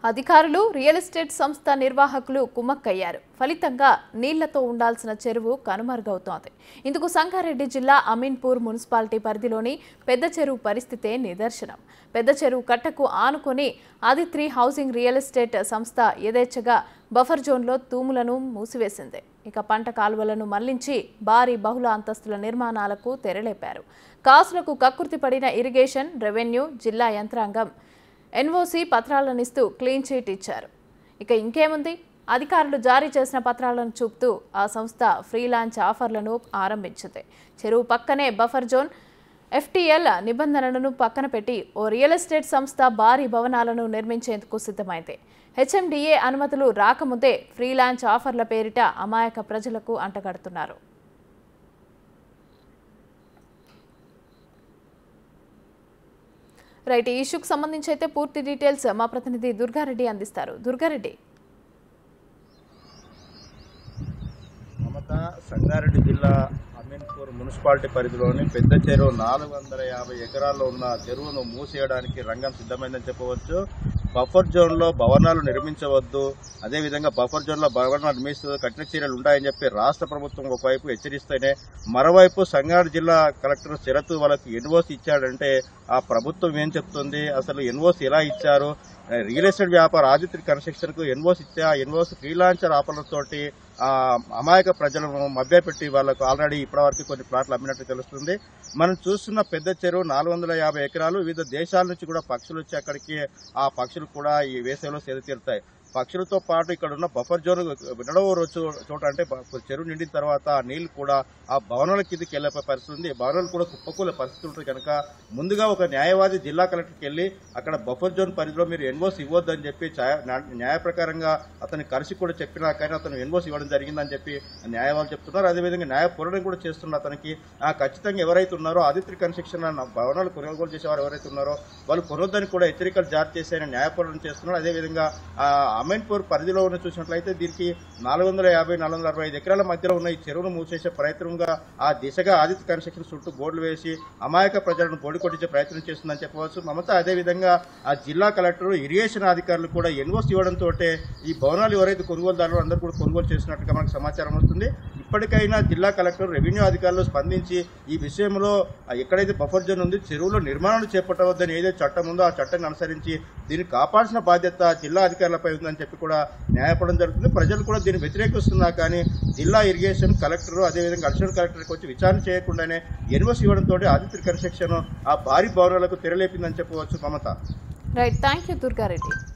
అధికారులు real estate సంస్థ నిర్వాహకులు కుమ్మక్కయ్యారు ఫలితంగా నీళ్లతో ఉండాల్సిన చెరువు కనుమరుగవుతోంది ఇందుకు సంగారెడ్డి జిల్లా అమీన్పూర్ మున్సిపాలిటీ పరిధిలోని పెద్ద చెరువు పరిస్థితే నిదర్శనం పెద్ద చెరువు కట్టకు ఆనుకొని ఆదిత్రి హౌసింగ్ రియల్ ఎస్టేట్ సంస్థ యథేచ్ఛగా బఫర్ జోన్లో తూములను మూసివేసింది ఇక పంట కాలువలను మళ్లించి భారీ బహుళ అంతస్తుల నిర్మాణాలకు తెరలేపారు కాసులకు కక్కుర్తి పడిన ఇరిగేషన్ రెవెన్యూ జిల్లా యంత్రాంగం ఎన్ఓసి పత్రాలనిస్తూ క్లీన్ చీట్ ఇచ్చారు ఇక ఇంకేముంది అధికారులు జారీ చేసిన పత్రాలను చూపుతూ ఆ సంస్థ ఫ్రీలాన్స్ ఆఫర్లను ఆరంభించింది చెరువు పక్కనే బఫర్ జోన్ ఎఫ్టీఎల్ నిబంధనలను పక్కన పెట్టి ఓ రియల్ ఎస్టేట్ సంస్థ భారీ భవనాలను నిర్మించేందుకు సిద్ధమైంది హెచ్ఎండిఏ అనుమతులు రాకముందే ఫ్రీలాన్స్ ఆఫర్ల పేరిట అమాయక ప్రజలకు అంటగడుతున్నారు రైట్ ఈ ఇష్యూకి సంబంధించి అయితే పూర్తి డీటెయిల్స్ మా ప్రతినిధి దుర్గారెడ్డి అందిస్తారు దుర్గారెడ్డి మమత సంగారెడ్డి జిల్లా అమీన్పూర్ మున్సిపాలిటీ పరిధిలోని పెద్ద చెరువు నాలుగు వందల యాభై ఎకరాల్లో ఉన్న చెరువును మూసేయడానికి రంగం సిద్ధమైందని చెప్పవచ్చు బఫర్ జోన్ లో భవనాలు నిర్మించవద్దు అదేవిధంగా బఫర్ జోన్ లో భవనాలు నిర్మిస్తూ కఠిన చర్యలు ఉంటాయని చెప్పి రాష్ట్ర ప్రభుత్వం ఒకవైపు హెచ్చరిస్తేనే మరోవైపు సంగారెడ్డి జిల్లా కలెక్టర్ శరత్ వాళ్ళకి ఎన్ఓసి ఇచ్చాడంటే ఆ ప్రభుత్వం ఏం చెప్తుంది అసలు ఎన్ఓసి ఎలా ఇచ్చారు రియల్ ఎస్టేట్ వ్యాపార ఆదిత్య కన్స్ట్రక్షన్ కు ఎన్ఓసి ఇస్తే ఆ ఎన్ఓసి ఫ్రీలాన్సర్ ఆఫర్లతోటి ఆ అమాయక ప్రజలను మభ్యపెట్టి వాళ్ళకు ఆల్రెడీ ఇప్పటివరకు కొన్ని ప్లాట్లు అమ్మినట్టు తెలుస్తుంది మనం చూస్తున్న పెద్ద చెరువు నాలుగు వందల యాభై ఎకరాలు వివిధ దేశాల నుంచి కూడా పక్షులు వచ్చి అక్కడికి ఆ పక్షులు కూడా ఈ వేసవిలో సేద తీరుతాయి పక్షులతో పాటు ఇక్కడ ఉన్న బఫర్ జోన్ వినడవ రోజు చోట అంటే బ- చెరువు నిండిన తర్వాత ఆ నీళ్లు కూడా ఆ భవనాల కిందకి వెళ్లే పరిస్థితి ఉంది భవనాలు కూడా కుప్పకూల పరిస్థితి ఉంటుంది కనుక ముందుగా ఒక న్యాయవాది జిల్లా కలెక్టర్కి వెళ్లి అక్కడ బఫర్ జోన్ పరిధిలో మీరు ఎన్ఓసి ఇవ్వద్దని చెప్పి ఛాయ- న్యా- న్యాయ ప్రకారంగా అతని కలిసి కూడా చెప్పినా కానీ అతను ఎన్ఓసి ఇవ్వడం జరిగిందని చెప్పి న్యాయవాదులు చెప్తున్నారు అదేవిధంగా న్యాయ పోరాటం కూడా చేస్తున్నారు అతనికి ఆ ఖచ్చితంగా ఎవరైతే ఉన్నారో ఆదిత్య కన్స్ట్రక్షన్ అన్న భవనాలు కొనుగోలు చేసేవారు ఎవరైతే ఉన్నారో వాళ్ళు కొనొద్దని కూడా హెచ్చరికలు జారీ చేశారని న్యాయ పోరాటం చేస్తున్నారు అదేవిధంగా ఆ అమీన్పూర్ పరిధిలో ఉన్న చూసినట్లయితే దీనికి నాలుగు వందల యాభై నాలుగు వందల అరవై ఐదు ఎకరాల మధ్యలో ఉన్న ఈ చెరువును మూసేసే ప్రయత్నంగా ఆ దిశగా ఆదిత్య కన్స్ట్రక్షన్ చుట్టూ బోర్డులు వేసి అమాయక ప్రజలను బోడి కొట్టించే ప్రయత్నం చేస్తుందని చెప్పవచ్చు మమత అదేవిధంగా ఆ జిల్లా కలెక్టర్ ఇరిగేషన్ అధికారులు కూడా ఎన్ఓసి ఇవ్వడంతో ఈ భవనాలు ఎవరైతే కొనుగోలుదారులు అందరూ కూడా కొనుగోలు చేస్తున్నట్టుగా మనకు సమాచారం వస్తుంది ఇప్పటికైనా జిల్లా కలెక్టర్ రెవెన్యూ అధికారులు స్పందించి ఈ విషయంలో ఆ ఎక్కడైతే బఫర్ జోన్ ఉంది చెరువులో నిర్మాణాలు చేపట్టవద్దని ఏదైతే చట్టం ఉందో ఆ చట్టాన్ని అనుసరించి దీన్ని కాపాడాల్సిన బాధ్యత జిల్లా అధికారులపై ఉందని చెప్పి కూడా న్యాయపడడం జరుగుతుంది ప్రజలు కూడా దీన్ని వ్యతిరేకిస్తున్నా కానీ జిల్లా ఇరిగేషన్ కలెక్టర్ అదేవిధంగా అడిషనల్ కలెక్టర్కి వచ్చి విచారణ చేయకుండానే ఎన్ఓసి ఇవ్వడంతో ఆదిత్య కన్స్ట్రక్షన్ ఆ భారీ భవనాలకు తెరలేపిందని చెప్పవచ్చు Mamata right thank you Durga Reddy